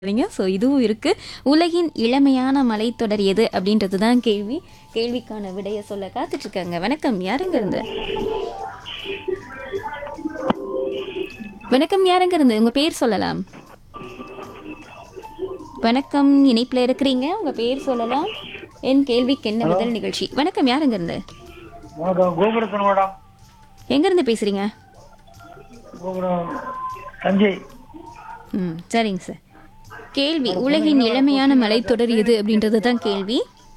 சரிங்க ஸோ இதுவும் இருக்கு உலகின் இளமையான மலைத்தொடர் எது அப்படின்றது தான் கேள்வி கேள்விக்கான விடைய சொல்ல காத்துட்டு இருக்காங்க வணக்கம் யாருங்க இருந்து வணக்கம் யாருங்க இருந்து உங்க பேர் சொல்லலாம் வணக்கம் இணைப்புல இருக்கிறீங்க உங்க பேர் சொல்லலாம் என் கேள்விக்கு என்ன முதல் நிகழ்ச்சி வணக்கம் யாருங்க இருந்து வணக்கம் கோபுரத்தன் மேடம் எங்க இருந்து பேசுறீங்க கோபுரம் தஞ்சை ம் சரிங்க சார் கேள்வி உலகின் இளமையான மலைத்தொடர் எது அப்படின்றது தான் கேள்வி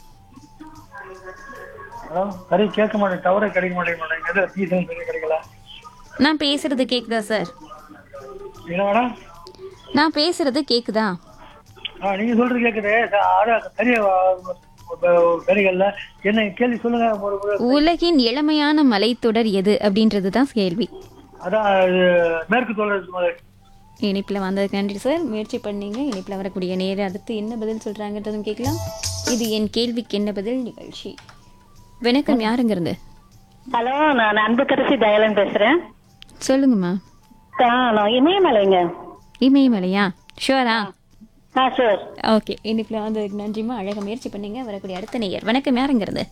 மேடம் சரி கேட்க மாட்டேன் டவரே கிடைக்க மாட்டேங்க மேடம் எது சீசன் சரி கிடைக்கல நான் பேசுறது கேக்குதா சார் என்ன மேடம் நான் பேசுறது கேக்குதா ஆ நீங்க சொல்றது கேக்குது ச- ஆனா சரியா கிடைக்கல என்ன கேள்வி சொல்லுங்க ஒரு ஒரு- உலகின் இளமையான மலைத்தொடர் எது அப்படின்றது தான் கேள்வி அதான் இது மேற்கு தொடர் மலை. இனிப்பில் வந்ததுக்கு நன்றி சார் முயற்சி பண்ணீங்க இனிப்பில் வரக்கூடிய நேரம் அடுத்து என்ன பதில் சொல்றாங்கன்றதும் கேட்கலாம் இது என் கேள்விக்கு என்ன பதில் நிகழ்ச்சி வணக்கம் யாருங்க இருந்து ஹலோ நான் அன்புக்கரசி தயாளன் பேசுறேன் சொல்லுங்கம்மா ஆ, நான் இமயமலைங்க இமயமலையா ஷுவரா ஆ சார் ஓகே இனிப்பில் வந்ததுக்கு நன்றிம்மா அழகாக முயற்சி பண்ணீங்க வரக்கூடிய அடுத்த நேயர் வணக்கம் யாருங்க இருந்து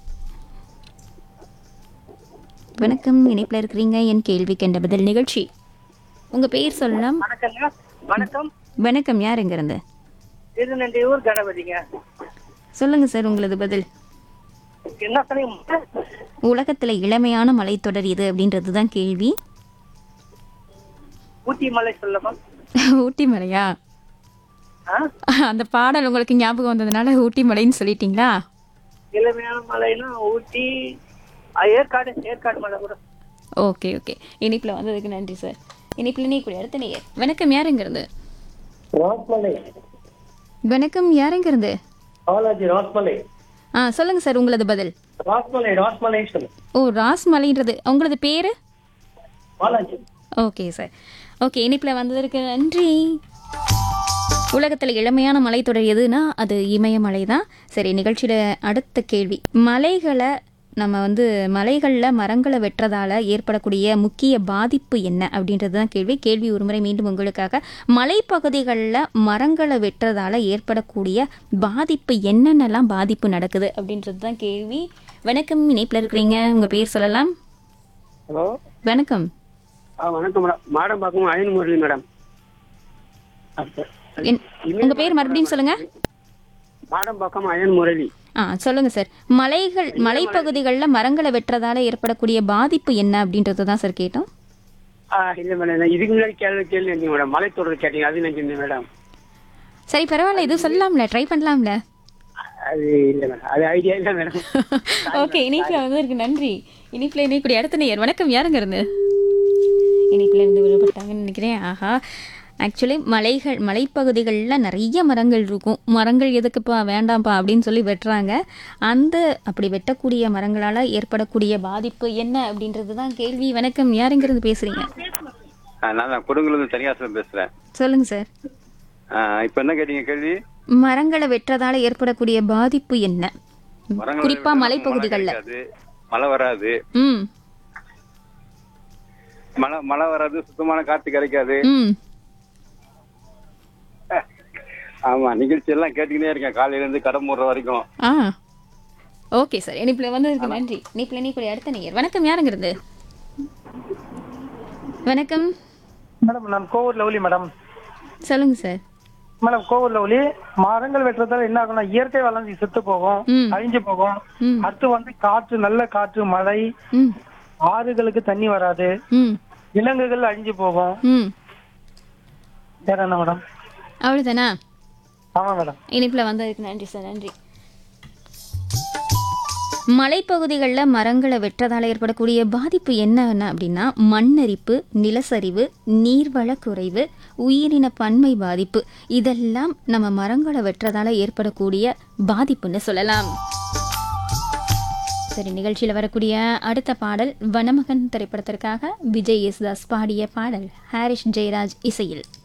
வணக்கம் இணைப்பில் இருக்கிறீங்க என் கேள்விக்கு என்ன பதில் நிகழ்ச்சி உங்க பேர் சொல்லலாம் வணக்கங்க வணக்கம் வணக்கம் யாருங்க இருந்து திருநெல்லியூர் கணபதிங்க சொல்லுங்க சார் உங்களது பதில் என்ன சொன்னீங்க உலகத்துல இளமையான மலைத்தொடர் எது அப்படின்றது தான் கேள்வி ஊட்டி மலை சொல்லமா ஊட்டி மலையா அந்த பாடல் உங்களுக்கு ஞாபகம் வந்ததுனால ஊட்டி மலைன்னு சொல்லிட்டீங்களா இளமையான மலைன்னா ஊட்டி ஏற்காடு ஏற்காடு மலை கூட ஓகே ஓகே இனிப்பில் வந்ததுக்கு நன்றி சார் இனிப்பில் நீ கூட அடுத்த நேயர் வணக்கம் யாருங்க இருந்து ராஸ்மலை வணக்கம் யாருங்க இருந்து பாலாஜி ராஸ்மலை ஆ சொல்லுங்க சார் உங்களது பதில் ராஸ்மலை ராஸ்மலை சொல்லு ஓ ராஸ் மலைன்றது உங்களது பேரு பாலாஜி ஓகே சார் ஓகே இனிப்பில் வந்ததற்கு நன்றி உலகத்தில் இளமையான மலைத்தொடர் எதுனா அது இமயமலை தான் சரி நிகழ்ச்சியோட அடுத்த கேள்வி மலைகளை நம்ம வந்து மலைகளில் மரங்களை வெட்டுறதால ஏற்படக்கூடிய முக்கிய பாதிப்பு என்ன அப்படின்றது தான் கேள்வி கேள்வி ஒருமுறை மீண்டும் உங்களுக்காக மலைப்பகுதிகளில் மரங்களை வெட்டுறதால ஏற்படக்கூடிய பாதிப்பு என்னென்னலாம் பாதிப்பு நடக்குது அப்படின்றது தான் கேள்வி வணக்கம் இணைப்பில் இருக்கிறீங்க உங்கள் பேர் சொல்லலாம் ஹலோ வணக்கம் ஆ வணக்கம் மேடம் மாடம் பார்க்கும் அயன் முரளி மேடம் என்- உங்க பேர் மறுபடியும் சொல்லுங்க மாடம் பார்க்கும் அயன் முரளி ஆ சொல்லுங்க சார் மலைகள் மலைப்பகுதிகளில் மரங்களை வெட்டுறதால ஏற்படக்கூடிய பாதிப்பு என்ன அப்படின்றது தான் சார் கேட்டோம் ஆ இல்லை மேடம் நான் இதுக்கு முன்னாடி கேள்வி கேள்வி இருந்தீங்க மேடம் மலை தொடர் கேட்டீங்க அது நினைச்சிருந்தேன் மேடம் சரி பரவாயில்ல இது சொல்லலாம்ல ட்ரை பண்ணலாம்ல அது இல்லை மேடம் அது ஐடியா இல்லை மேடம் ஓகே இனிப்பில் வந்து இருக்கு நன்றி இனிப்பில் இணைக்கூடிய அடுத்த நேயர் வணக்கம் யாருங்க இருந்து இனிப்பில் இருந்து விடுபட்டாங்கன்னு நினைக்கிறேன் ஆஹா ஆக்சுவலி மலைகள் மலைப்பகுதிகளில் நிறைய மரங்கள் இருக்கும் மரங்கள் எதுக்குப்பா வேண்டாம்ப்பா அப்படின்னு சொல்லி வெட்டுறாங்க அந்த அப்படி வெட்டக்கூடிய மரங்களால் ஏற்படக்கூடிய பாதிப்பு என்ன அப்படின்றது தான் கேள்வி வணக்கம் யாருங்கிறது பேசுறீங்க நான் தான் கொடுங்கலூர் தனியாசிரம் பேசுறேன் சொல்லுங்க சார் இப்போ என்ன கேட்டீங்க கேள்வி மரங்களை வெட்டுறதால ஏற்படக்கூடிய பாதிப்பு என்ன மரங்களை குறிப்பா வெட்டினா மலைப்பகுதிகள்ல மழை கிடைக்காது, மழை வராது ம் மழை மழை வராது சுத்தமான காத்து கிடைக்காது ம் ஆமா நிகழ்ச்சி எல்லாம் கேட்டுக்கிட்டே இருக்கேன் காலையில இருந்து கடை மூடுற வரைக்கும் ஆ ஓகே சார் இனிப்பில் வந்ததுக்கு நன்றி இனிப்பில் நீ கூட அடுத்த நேயர் வணக்கம் யாருங்கிறது வணக்கம் மேடம் நான் கோவூர் லவ்லி மேடம் சொல்லுங்க சார் மேடம் கோவூர் லவ்லி மரங்கள் வெட்டுறதால என்ன ஆகும்னா இயற்கை வளர்ந்து செத்து போகும் ம். அழிஞ்சு போகும் ம். அடுத்து வந்து காற்று நல்ல காற்று மழை ம் ஆறுகளுக்கு தண்ணி வராது ம் விலங்குகள் அழிஞ்சு போகும் ம் வேற என்ன மேடம் அவ்வளோதானா ஆமா மேடம் இனிப்பில் வந்ததுக்கு நன்றி சார் நன்றி மலைப்பகுதிகளில் மரங்களை வெட்டுறதால ஏற்படக்கூடிய பாதிப்பு என்ன அப்படின்னா மண்ணரிப்பு நிலச்சரிவு நீர்வள குறைவு உயிரின பன்மை பாதிப்பு இதெல்லாம் நம்ம மரங்களை வெட்டுறதால ஏற்படக்கூடிய பாதிப்புன்னு சொல்லலாம் சரி நிகழ்ச்சியில் வரக்கூடிய அடுத்த பாடல் வனமகன் திரைப்படத்திற்காக விஜய் யேசுதாஸ் பாடிய பாடல் ஹாரிஸ் ஜெயராஜ் இசையில்